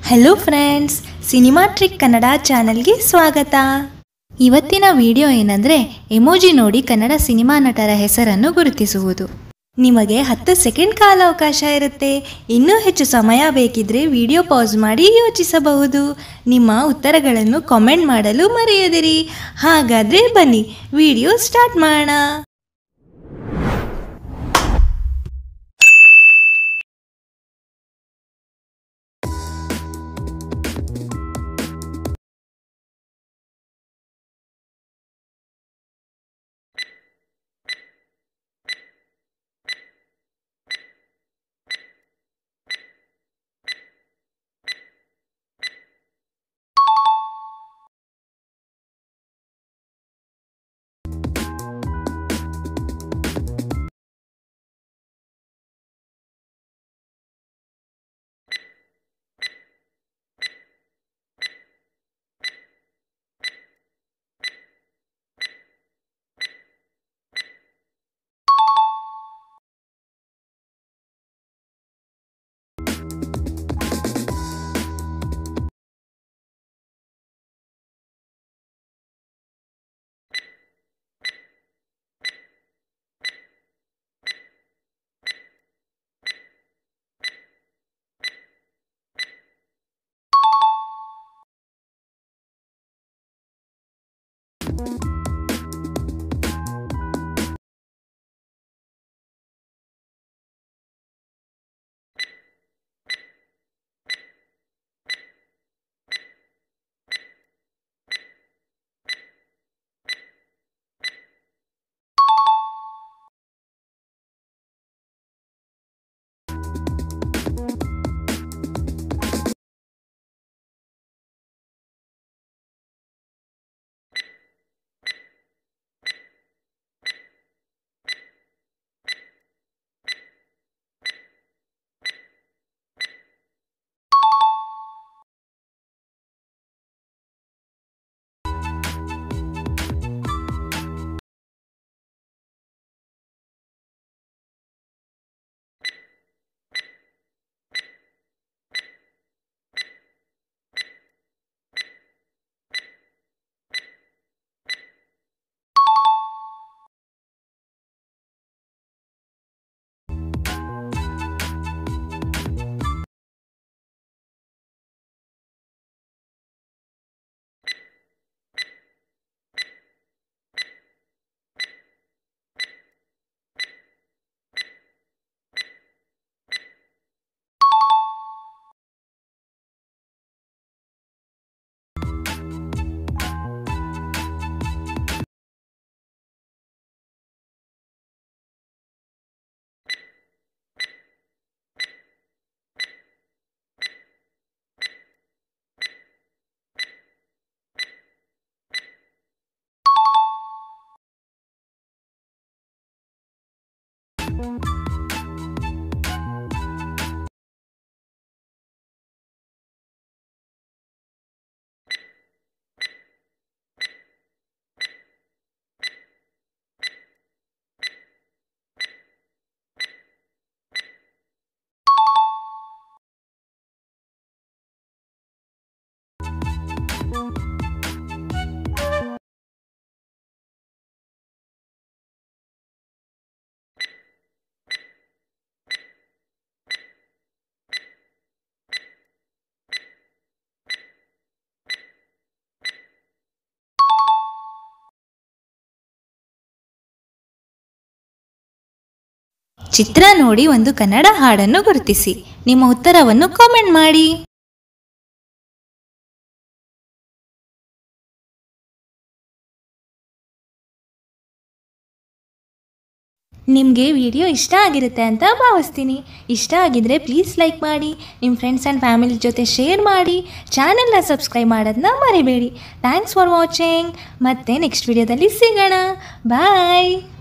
hello friends cinema trick Kannada ಚಾನಲ್ಗೆ ಸ್ವಾಗತ ಇವತ್ತಿನ ವಿಡಿಯೋ ಏನಂದರೆ ಎಮೋಜಿ ನೋಡಿ ಕನ್ನಡ ಸಿನಿಮಾ ನಟರ ಹೆಸರನ್ನು ಗುರುತಿಸುವುದು ನಿಮಗೆ ಹತ್ತು ಸೆಕೆಂಡ್ ಕಾಲಾವಕಾಶ ಇರುತ್ತೆ ಇನ್ನೂ ಹೆಚ್ಚು ಸಮಯ ಬೇಕಿದ್ರೆ ವಿಡಿಯೋ ಪಾಸ್ ಮಾಡಿ ಯೋಚಿಸಬಹುದು ನಿಮ್ಮ ಉತ್ತರಗಳನ್ನು ಕಾಮೆಂಟ್ ಮಾಡಲು ಮರೆಯದಿರಿ ಹಾಗಾದರೆ ಬನ್ನಿ ವಿಡಿಯೋ ಸ್ಟಾರ್ಟ್ ಮಾಡೋಣ ಚಿತ್ರ ನೋಡಿ ಒಂದು ಕನ್ನಡ ಹಾಡನ್ನು ಗುರುತಿಸಿ ನಿಮ್ಮ ಉತ್ತರವನ್ನು ಕಾಮೆಂಟ್ ಮಾಡಿ ನಿಮಗೆ ವಿಡಿಯೋ ಇಷ್ಟ ಆಗಿರುತ್ತೆ ಅಂತ ಭಾವಿಸ್ತೀನಿ ಇಷ್ಟ ಆಗಿದ್ರೆ ಪ್ಲೀಸ್ ಲೈಕ್ ಮಾಡಿ ನಿಮ್ಮ ಫ್ರೆಂಡ್ಸ್ ಆ್ಯಂಡ್ ಫ್ಯಾಮಿಲಿ ಜೊತೆ ಶೇರ್ ಮಾಡಿ ಚಾನೆಲ್ನ ಸಬ್ಸ್ಕ್ರೈಬ್ ಮಾಡೋದನ್ನ ಮರಿಬೇಡಿ ಥ್ಯಾಂಕ್ಸ್ ಫಾರ್ ವಾಚಿಂಗ್ ಮತ್ತೆ ನೆಕ್ಸ್ಟ್ ವಿಡಿಯೋದಲ್ಲಿ ಸಿಗೋಣ ಬಾಯ್